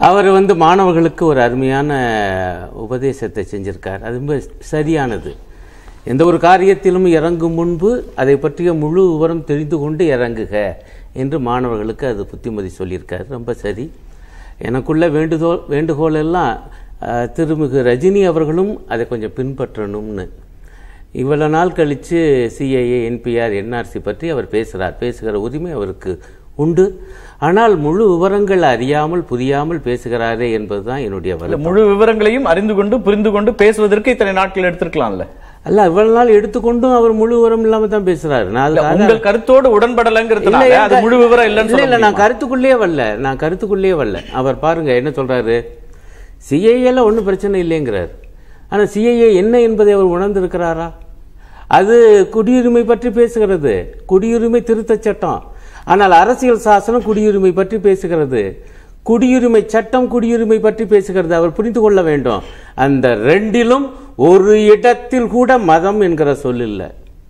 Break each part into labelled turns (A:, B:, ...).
A: அவர் வந்து மாணவர்களுக்கு ஒரு அருமையான உபதேசத்தை செஞ்சிருக்கார் அது ரொம்ப சரியானது எந்த ஒரு காரியத்திலும் இறங்கும் முன்பு அதை பற்றிய முழு விவரம் தெரிந்து கொண்டு இறங்குக என்று மாணவர்களுக்கு அது புத்திமதி சொல்லியிருக்கார் ரொம்ப சரி எனக்குள்ள வேண்டுகோள் வேண்டுகோள் எல்லாம் அஹ், திருமிகு ரஜினி அவர்களும் அதை கொஞ்சம் பின்பற்றணும்னு இவ்வளவு நாள் கழித்து சிஐஏ என்பிஆர் என்ஆர்சி பற்றி அவர் பேசுகிறார் பேசுகிற உரிமை அவருக்கு உண்டு ஆனால் முழு விவரங்கள் அறியாமல் புரியாமல் பேசுகிறாரே என்பதுதான் என்னுடைய
B: இல்ல,
A: வருத்தம்
B: முழு விவரங்களையும் அறிந்து கொண்டு புரிந்து கொண்டு பேசுவதற்கு இத்தனை நாட்கள் எடுத்திருக்கலாம்ல
A: அல்ல இவ்வளவு நாள் எடுத்துக்கொண்டும் அவர் முழு விவரம் இல்லாம தான் பேசுறாரு நான்
B: இல்ல,
A: அதுக்காக-
B: உங்கள் கருத்தோடு உடன்படலைங்கிறதுனால
A: இல்ல,
B: அது முழு விவரம் இல்லைன்னு
A: இல்ல
B: சொல்ல
A: இல்ல நான்
B: முடியுமா?
A: கருத்துக்குள்ளேயே வரல நான் கருத்துக்குள்ளேயே வரல அவர் பாருங்க என்ன சொல்றாரு சிஐஏல ஒன்றும் பிரச்சனை இல்லைங்கிறார் ஆனா சிஐஏ என்ன என்பதை அவர் உணர்ந்திருக்கிறாரா அது குடியுரிமை பற்றி பேசுகிறது குடியுரிமை திருத்தச் சட்டம் ஆனால் அரசியல் சாசனம் குடியுரிமை பற்றி பேசுகிறது குடியுரிமை சட்டம் குடியுரிமை பற்றி பேசுகிறது அவர் புரிந்து கொள்ள வேண்டும் அந்த ரெண்டிலும் ஒரு இடத்தில் கூட மதம் என்கிற சொல் இல்லை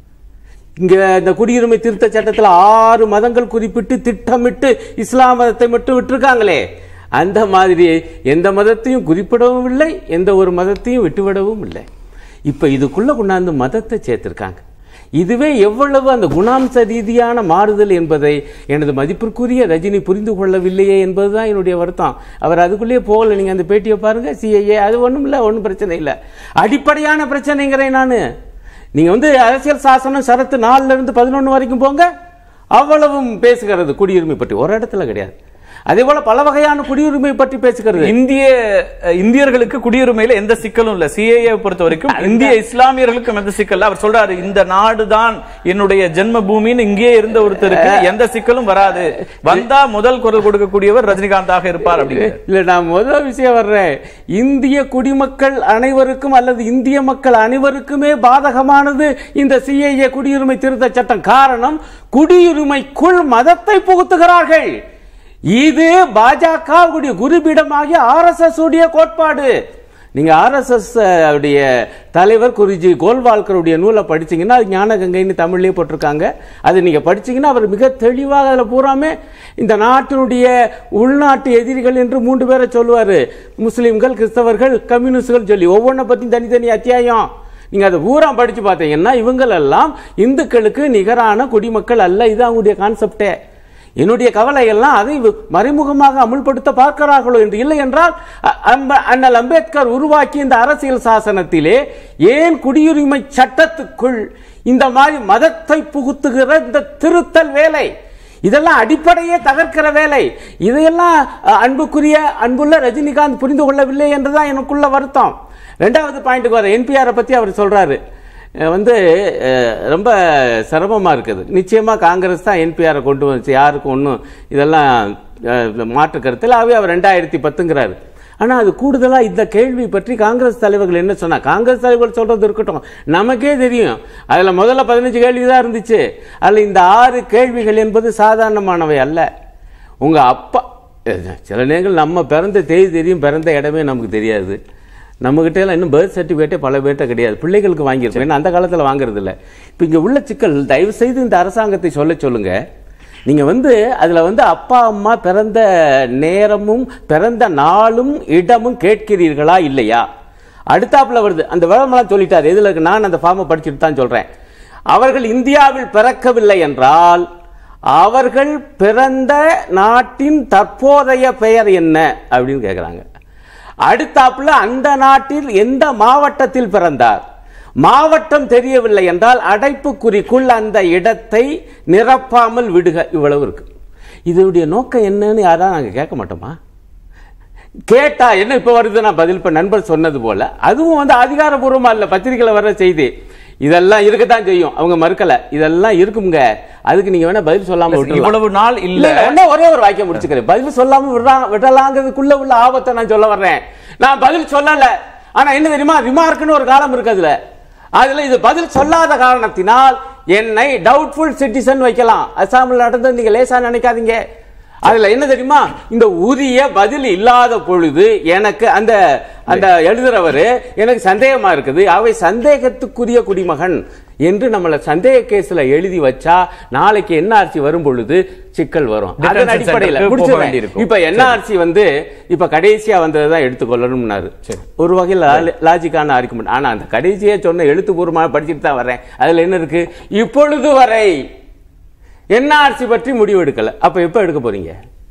A: இங்க இந்த குடியுரிமை திருத்த சட்டத்தில் ஆறு மதங்கள் குறிப்பிட்டு திட்டமிட்டு இஸ்லாம் மதத்தை மட்டும் விட்டுருக்காங்களே அந்த மாதிரி எந்த மதத்தையும் குறிப்பிடவும் இல்லை எந்த ஒரு மதத்தையும் விட்டுவிடவும் இல்லை இப்ப இதுக்குள்ள கொண்டாந்து மதத்தை சேர்த்திருக்காங்க இதுவே எவ்வளவு அந்த குணாம்ச ரீதியான மாறுதல் என்பதை எனது மதிப்பிற்குரிய ரஜினி புரிந்து கொள்ளவில்லையே என்பதுதான் என்னுடைய வருத்தம் அவர் அதுக்குள்ளேயே போகல நீங்க அந்த பேட்டியை பாருங்க சிஐஏ அது ஒண்ணும் இல்லை ஒன்றும் பிரச்சனை இல்லை அடிப்படையான பிரச்சனைங்கிறேன் நான் நீங்க வந்து அரசியல் சாசனம் ஷரத்து நாலுல இருந்து பதினொன்று வரைக்கும் போங்க அவ்வளவும் பேசுகிறது குடியுரிமை பற்றி ஒரு இடத்துல கிடையாது அதே போல பல வகையான குடியுரிமை பற்றி பேசுகிறது
B: இந்திய அஹ், இந்தியர்களுக்கு குடியுரிமையில எந்த சிக்கலும் இல்ல சிஏஏ பொறுத்த வரைக்கும் இந்திய இஸ்லாமியர்களுக்கும் எந்த சிக்கல் இல்ல அவர் சொல்றாரு இந்த நாடுதான் என்னுடைய ஜென்ம பூமின்னு இங்கேயே இருந்த ஒருத்தருக்கு எந்த சிக்கலும் வராது வந்தா முதல் குரல் கொடுக்கக்கூடியவர் ரஜினிகாந்தாக இருப்பார் அப்படின்னு
A: இல்ல நான் முதல் விஷயம் வர்றேன் இந்திய குடிமக்கள் அனைவருக்கும் அல்லது இந்திய மக்கள் அனைவருக்குமே பாதகமானது இந்த சிஐஏ குடியுரிமை திருத்த சட்டம் காரணம் குடியுரிமைக்குள் மதத்தை புகுத்துகிறார்கள் இது பாஜக உடைய குருபீடமாகிய ஆர்எஸ்எஸ் உடைய கோட்பாடு நீங்க ஆர்எஸ்எஸ் உடைய தலைவர் குருஜி கோல்வால்கருடைய நூலை படிச்சீங்கன்னா அது ஞானகங்கைன்னு தமிழ்லயே போட்டிருக்காங்க அது நீங்க படிச்சீங்கன்னா அவர் மிக தெளிவாக அதுல பூராமே இந்த நாட்டினுடைய உள்நாட்டு எதிரிகள் என்று மூன்று பேரை சொல்லுவாரு முஸ்லிம்கள் கிறிஸ்தவர்கள் கம்யூனிஸ்டுகள் சொல்லி ஒவ்வொன்றை பத்தி தனித்தனி அத்தியாயம் நீங்க அதை பூரா படிச்சு பார்த்தீங்கன்னா இவங்களெல்லாம் இந்துக்களுக்கு நிகரான குடிமக்கள் அல்ல இது அவங்களுடைய கான்செப்டே என்னுடைய கவலை எல்லாம் அதை வி- மறைமுகமாக அமுல்படுத்த பார்க்கிறார்களோ என்று இல்லை என்றால் அ- அம்ப- அண்ணல் அம்பேத்கர் உருவாக்கிய இந்த அரசியல் சாசனத்திலே ஏன் குடியுரிமை சட்டத்துக்குள் இந்த மாதிரி மதத்தை புகுத்துகிற இந்த திருத்தல் வேலை இதெல்லாம் அடிப்படையே தகர்க்கிற வேலை இதையெல்லாம் அ, அன்புக்குரிய அன்புள்ள ரஜினிகாந்த் புரிந்து கொள்ளவில்லை என்றுதான் எனக்குள்ள வருத்தம் ரெண்டாவது பாயிண்ட்டுக்கு வர என்பிஆரை பத்தி அவர் சொல்றாரு அஹ் வந்து அஹ், ரொம்ப சிரமமா இருக்குது நிச்சயமா காங்கிரஸ் தான் என்பிஆரை கொண்டு வந்துச்சு யாருக்கும் ஒன்றும் இதெல்லாம் அஹ், மாற்று கருத்தில் ஆகவே அவர் ரெண்டாயிரத்தி பத்துங்கிறாரு ஆனா அது கூடுதலா இந்த கேள்வி பற்றி காங்கிரஸ் தலைவர்கள் என்ன சொன்னா காங்கிரஸ் தலைவர்கள் சொல்றது இருக்கட்டும் நமக்கே தெரியும் அதுல முதல்ல பதினஞ்சு கேள்வி தான் இருந்துச்சு அதுல இந்த ஆறு கேள்விகள் என்பது சாதாரணமானவை அல்ல உங்க அப்பா அஹ், சில நேரங்கள் நம்ம பிறந்த தேதி தெரியும் பிறந்த இடமே நமக்கு தெரியாது நம்மகிட்ட எல்லாம் இன்னும் பர்த் சர்டிஃபிகேட்டே பல பேர்ட்ட கிடையாது பிள்ளைகளுக்கு வாங்கியிருக்கோம் ஏன்னா அந்த காலத்தில் வாங்குறது இல்லை இப்போ இங்கே உள்ள சிக்கல் தயவு செய்து இந்த அரசாங்கத்தை சொல்ல சொல்லுங்க நீங்க வந்து அதுல வந்து அப்பா அம்மா பிறந்த நேரமும் பிறந்த நாளும் இடமும் கேட்கிறீர்களா இல்லையா அடுத்தாப்புல வருது அந்த விளம்பரம் சொல்லிட்டார் எதுல இருக்கு நான் அந்த ஃபார்மை படிச்சுட்டு தான் சொல்றேன் அவர்கள் இந்தியாவில் பிறக்கவில்லை என்றால் அவர்கள் பிறந்த நாட்டின் தற்போதைய பெயர் என்ன அப்படின்னு கேட்குறாங்க அடுத்தாப்புல அந்த நாட்டில் எந்த மாவட்டத்தில் பிறந்தார் மாவட்டம் தெரியவில்லை என்றால் அடைப்புக்குறிக்குள் அந்த இடத்தை நிரப்பாமல் விடுக இவ்வளவு இருக்கு இதனுடைய நோக்கம் என்னன்னு யாரா நாங்க கேட்க மாட்டோமா கேட்டா என்ன இப்ப வருது நான் பதில் இப்ப நண்பர் சொன்னது போல அதுவும் வந்து அதிகாரபூர்வமா இல்ல பத்திரிகையில வர்ற செய்தி இதெல்லாம் இருக்கத்தான் செய்யும் அவங்க மறுக்கல இதெல்லாம் இருக்குங்க அதுக்கு நீங்க வேணா பதில் சொல்லாம விட்டுறலாம்
B: இவ்வளவு நாள் இல்ல
A: இல்ல உடனே ஒரே ஒரு வாக்கியம் முடிச்சுக்கிறேன் பதில் சொல்லாம விடுறாங்க விடலாங்கிறதுக்குள்ள உள்ள ஆபத்தை நான் சொல்ல வர்றேன் நான் பதில் சொல்லல ஆனா என்ன தெரியுமா ரிமார்க்னு ஒரு காலம் இருக்கு அதுல அதுல இது பதில் சொல்லாத காரணத்தினால் என்னை டவுட்ஃபுல் சிட்டிசன் வைக்கலாம் அசாமில் நடந்தது நீங்க லேசா நினைக்காதீங்க அதுல என்ன தெரியுமா இந்த உரிய பதில் இல்லாத பொழுது எனக்கு அந்த அந்த எழுதுறவரு எனக்கு சந்தேகமா இருக்குது அவை சந்தேகத்துக்குரிய குடிமகன் என்று நம்மள சந்தேக கேஸ்ல எழுதி வச்சா நாளைக்கு என்ஆர்சி வரும் பொழுது சிக்கல் வரும் அதன்
B: Detention
A: அடிப்படையில்
B: centerக்கு போக
A: முடிச்சிடுறேன்.
B: வேண்டியிருக்கும்.
A: இப்ப என்ஆர்சி வந்து இப்ப கடைசியா வந்ததை தான் எடுத்துக்கொள்ளணும்னாரு ஒரு வகையில் லாஜிக்கான ஆர்குமெண்ட் ஆனா அந்த கடைசியா சொன்ன எழுத்துப்பூர்வமாக படிச்சுட்டு தான் வர்றேன் அதுல என்ன இருக்கு இப்பொழுது வரை என்ஆர்சி பற்றி முடிவு எடுக்கல அப்ப எப்ப எடுக்க போறீங்க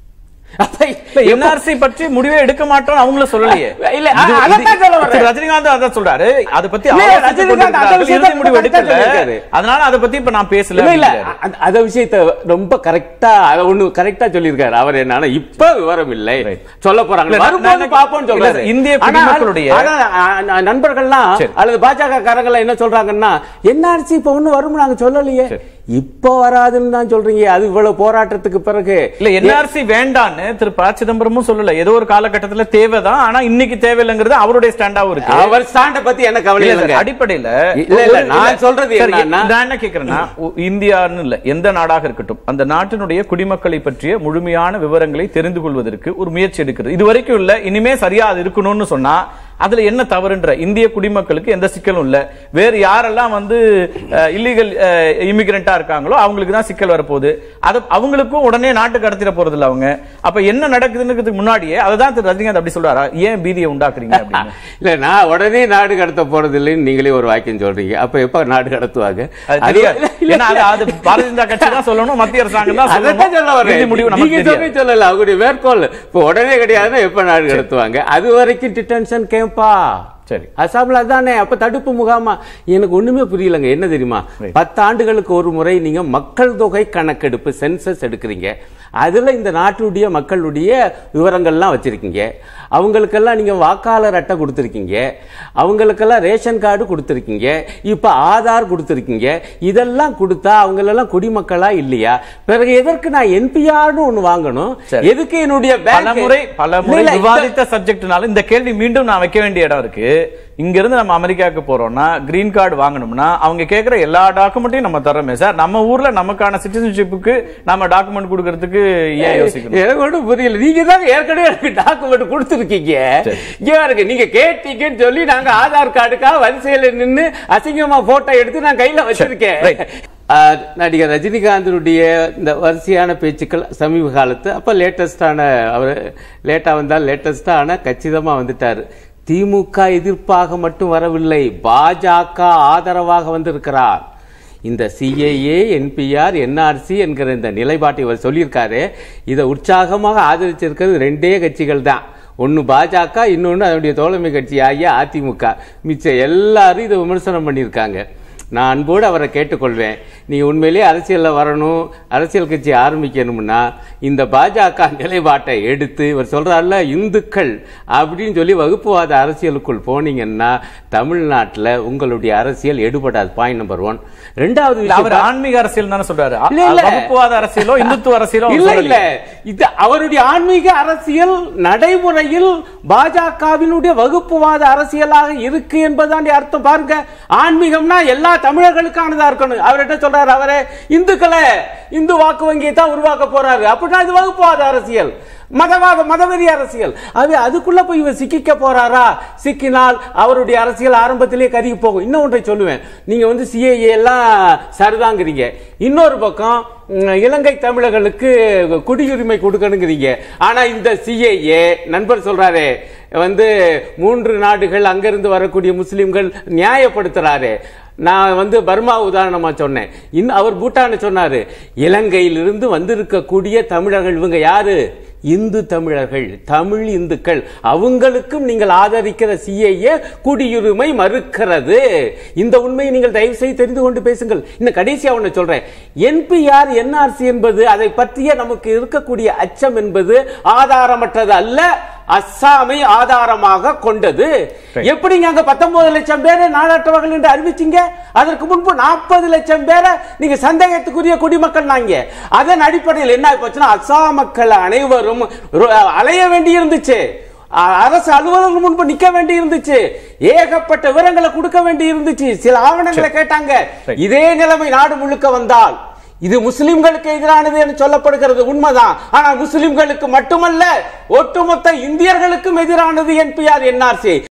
A: அப்ப எப்ப-
B: என்ஆர்சி பற்றி முடிவே எடுக்க மாட்டோம் அவங்களும் சொல்லலையே
A: இல்ல,
B: இது-
A: அ- அதைத்தான் சொல்ல வரேன்.
B: திரு ரஜினிகாந்த் அதான் சொல்றாரு அதை பத்தி
A: இல்ல,
B: ஆலோசித்துக்
A: ரஜினிகாந்த் அந்த
B: கொண்டிருக்கிறார்கள்.
A: விஷயத்தை
B: இறுதி முடிவு
A: correct ஆ
B: எடுக்கல
A: சொல்லியிருக்காரு.
B: அதனால அதை பத்தி இப்ப நான் பேசல
A: இல்ல இல்ல
B: அப்படிங்கிறாரு.
A: அந்த- அத விஷயத்தை ரொம்ப கரெக்டா அத ஒண்ணு கரெக்டா சொல்லியிருக்காரு அவர் என்னன்னா இப்ப விவரம் இல்லை
B: Right.
A: சொல்ல போறாங்க
B: இல்ல, நான்
A: வரும்போது
B: நான்
A: பாப்போம்னு சொல்றாரு
B: இல்ல, இந்திய
A: ஆனால்-
B: குடிமக்களுடைய-
A: ஆனால், அ, அ, நண்பர்கள்லாம்
B: சரி.
A: அல்லது பாஜக காரங்க என்ன சொல்றாங்கன்னா என்ஆர்சி இப்ப ஒண்ணு வரும் நாங்க சொல்லலையே
B: சரி.
A: இப்ப வராதுன்னு தான் சொல்றீங்க அது இவ்வளவு போராட்டத்துக்கு பிறகு
B: இல்ல என்ஆர்சி வேண்டான்னு திரு ப சிதம்பரமும் சொல்லல ஏதோ ஒரு காலகட்டத்துல தேவைதான் ஆனா இன்னைக்கு தேவையில்லைங்கிறது அவருடைய ஸ்டாண்டாவும் இருக்கு
A: அவர் ஸ்டாண்ட பத்தி என்ன கவலை
B: இல்ல,
A: இல்லைங்க
B: சார், அடிப்படையில
A: இல்ல, இல்ல,
B: ஒரு-
A: நான் சொல்றது
B: சரி,
A: என்னன்னா-
B: நான் என்ன கேக்குறேன்னா ஒ- இந்தியான்னு இல்ல எந்த நாடாக இருக்கட்டும் அந்த நாட்டினுடைய குடிமக்களை பற்றிய முழுமையான விவரங்களை தெரிந்து கொள்வதற்கு ஒரு முயற்சி எடுக்கிறது இது வரைக்கும் இல்ல இனிமே சரியா அது இருக்கணும்னு சொன்னா அதுல என்ன தவறுன்ற இந்திய குடிமக்களுக்கு எந்த சிக்கலும் இல்ல வேறு யாரெல்லாம் வந்து இல்லீகல் இமிகிரண்டா இருக்காங்களோ அவங்களுக்கு தான் சிக்கல் வரப்போகுது அது அவங்களுக்கும் உடனே நாட்டு கடத்திட போறது இல்ல அவங்க அப்ப என்ன நடக்குதுன்னு முன்னாடியே அதுதான் திரு ரஜினிகாந்த் அப்படி சொல்றாரா ஏன் பீதியை உண்டாக்குறீங்க அப்படின்னு
A: இல்ல நான் உடனே நாடு கடத்த போறது இல்லைன்னு நீங்களே ஒரு வாக்கியம் சொல்றீங்க அப்ப எப்ப நாடு கடத்துவாங்க
B: அது
A: அது-
B: தெரியாது.
A: இல்ல, இல்ல,
B: ஏன்னா அது- அது பாரதிய ஜனதா கட்சி தான் சொல்லணும் மத்திய அரசாங்கம் தான்
A: அதைத்தான் சொல்ல வரேன்.
B: இறுதி முடிவு நமக்கு
A: நீங்க
B: தெரியாது.
A: சொல்லி சொல்லல அவங்களுடைய மேற்கோள் இப்ப உடனே கிடையாதுன்னா எப்ப நாடு கடத்துவாங்க அது வரைக்கும் டிடென்ஷன் கேம்பா
B: சரி
A: அசாம்ல அதானே அப்ப தடுப்பு முகாமா எனக்கு ஒண்ணுமே புரியலங்க என்ன தெரியுமா பத்து ஆண்டுகளுக்கு ஒரு முறை நீங்க மக்கள் தொகை கணக்கெடுப்பு சென்சஸ் எடுக்கிறீங்க அதுல இந்த நாட்டுடைய மக்களுடைய விவரங்கள்லாம் வச்சிருக்கீங்க அவங்களுக்கெல்லாம் நீங்க வாக்காளர் அட்டை கொடுத்துருக்கீங்க அவங்களுக்கெல்லாம் ரேஷன் கார்டு கொடுத்துருக்கீங்க இப்ப ஆதார் கொடுத்துருக்கீங்க இதெல்லாம் கொடுத்தா அவங்களெல்லாம் குடிமக்களா இல்லையா பிறகு எதற்கு நான் என்பிஆர்னு ஒண்ணு வாங்கணும்
B: சரி.
A: எதுக்கு என்னுடைய
B: பல
A: bank-
B: முறை பல
A: இல்ல,
B: முறை
A: இல்ல, இந்த-
B: விவாதித்த சப்ஜெக்ட்னால இந்த கேள்வி மீண்டும் நான் வைக்க வேண்டிய இடம் இருக்கு இங்க இருந்து நம்ம அமெரிக்காவுக்கு போறோம்னா கிரீன் கார்டு வாங்கணும்னா அவங்க கேக்குற எல்லா டாக்குமெண்ட்டையும் நம்ம தரோமே சார் நம்ம ஊர்ல நமக்கான சிட்டிசன்ஷிப்புக்கு நம்ம டாக்குமெண்ட் கொடுக்கறதுக்கு ஏன் யோசிக்கணும்
A: எனக்கு ஒன்றும் புரியல நீங்க தான் ஏற்கனவே எனக்கு டாக்குமெண்ட் கொடுத்துருக்கீங்க இங்க இருக்கு நீங்க கேட்டீங்கன்னு சொல்லி நாங்க ஆதார் கார்டுக்காக வரிசையில நின்னு அசிங்கமா போட்டோ எடுத்து நான் கையில வச்சிருக்கேன்
B: right.
A: ஆஹ், நடிகர் ரஜினிகாந்தனுடைய இந்த வரிசையான பேச்சுக்கள் சமீப காலத்து அப்ப லேட்டஸ்டான அவர் லேட்டா வந்தால் லேட்டஸ்டான கச்சிதமா வந்துட்டாரு திமுக எதிர்ப்பாக மட்டும் வரவில்லை பாஜக ஆதரவாக வந்திருக்கிறார் இந்த சிஏஏ என்பிஆர் என்ஆர்சி என்கிற இந்த நிலைப்பாட்டை இவர் சொல்லியிருக்காரு இதை உற்சாகமாக ஆதரிச்சிருக்கிறது ரெண்டே கட்சிகள் தான் ஒன்னு பாஜக இன்னொன்னு அதனுடைய தோழமை கட்சி ஆகிய அதிமுக மிச்ச எல்லாரும் இதை விமர்சனம் பண்ணியிருக்காங்க நான் அன்போடு அவரை கேட்டுக்கொள்வேன் நீ உண்மையிலேயே அரசியல்ல வரணும் அரசியல் கட்சி ஆரம்பிக்கணும்னா இந்த பாஜக நிலைப்பாட்டை எடுத்து இவர் சொல்றாருல இந்துக்கள் அப்படின்னு சொல்லி வகுப்புவாத அரசியலுக்குள் போனீங்கன்னா தமிழ்நாட்டுல உங்களுடைய அரசியல் எடுபடாது பாயிண்ட் நம்பர் ஒன் ரெண்டாவது
B: இல்ல, அவர்
A: விஷயம்
B: ஆன்மீக அரசியல் தானே சொல்றாரு அ-
A: இல்ல, இல்ல.
B: வகுப்புவாத அரசியலோ இந்துத்துவ அரசியலோ அவர்
A: இல்ல
B: சொல்லலையே.
A: இல்ல இது அவருடைய ஆன்மீக அரசியல் நடைமுறையில் பாஜகவினுடைய வகுப்புவாத அரசியலாக இருக்கு என்பதாண்டி அர்த்தம் பாருங்க ஆன்மீகம்னா எல்லா தமிழர்களுக்கானதா இருக்கணும் அவர் என்ன சொல்றாரு அவரே இந்துக்களை இந்து வாக்கு வங்கியை தான் உருவாக்க போறாரு அப்படின்னா இது வகுப்புவாத அரசியல் மதவாத மதவெறி அரசியல் அது அதுக்குள்ள போய் இவர் சிக்கிக்க போறாரா சிக்கினால் அவருடைய அரசியல் ஆரம்பத்திலே கருகி போகும் இன்னொன்றை சொல்லுவேன் நீங்க வந்து சிஏஏ எல்லாம் சரிதாங்கிறீங்க இன்னொரு பக்கம் ம், இலங்கை தமிழர்களுக்கு குடியுரிமை கொடுக்கணுங்கிறீங்க ஆனா இந்த சிஏஏ நண்பர் சொல்றாரு வந்து மூன்று நாடுகள் அங்கிருந்து வரக்கூடிய முஸ்லிம்கள் நியாயப்படுத்துறாரு நான் வந்து பர்மா உதாரணமா சொன்னேன் இன்னும் அவர் பூட்டான சொன்னாரு இலங்கையிலிருந்து வந்திருக்கக்கூடிய தமிழர்கள் இவங்க யாரு இந்து தமிழர்கள் தமிழ் இந்துக்கள் அவங்களுக்கும் நீங்கள் ஆதரிக்கிற சிஏஏ குடியுரிமை மறுக்கிறது இந்த உண்மையை நீங்கள் தயவு செய்து தெரிந்து கொண்டு பேசுங்கள் இன்னும் கடைசியா ஒண்ணு சொல்றேன் என்பிஆர் என்ஆர்சி என்பது அதை பற்றிய நமக்கு இருக்கக்கூடிய அச்சம் என்பது ஆதாரமற்றது அல்ல அஸ்ஸாமை ஆதாரமாக கொண்டது எப்படிங்க அங்க பத்தொன்பது லட்சம் பேரை நாடாற்றவர்கள் என்று அறிவிச்சீங்க அதற்கு முன்பு நாற்பது லட்சம் பேரை நீங்க சந்தேகத்துக்குரிய குடிமக்கள் நாங்க அதன் அடிப்படையில் என்ன போச்சுன்னா அஸ்ஸாம் மக்கள் அனைவரும் ரொ- அலைய வேண்டி இருந்துச்சு அ- அரசு அலுவலர்கள் முன்பு நிக்க வேண்டி இருந்துச்சு ஏகப்பட்ட விவரங்களை கொடுக்க வேண்டி இருந்துச்சு சில ஆவணங்களை கேட்டாங்க இதே நிலைமை நாடு முழுக்க வந்தால் இது முஸ்லிம்களுக்கு எதிரானது என்று சொல்லப்படுகிறது உண்மைதான் ஆனால் முஸ்லிம்களுக்கு மட்டுமல்ல ஒட்டுமொத்த இந்தியர்களுக்கும் எதிரானது என்பிஆர் என்ஆர்சி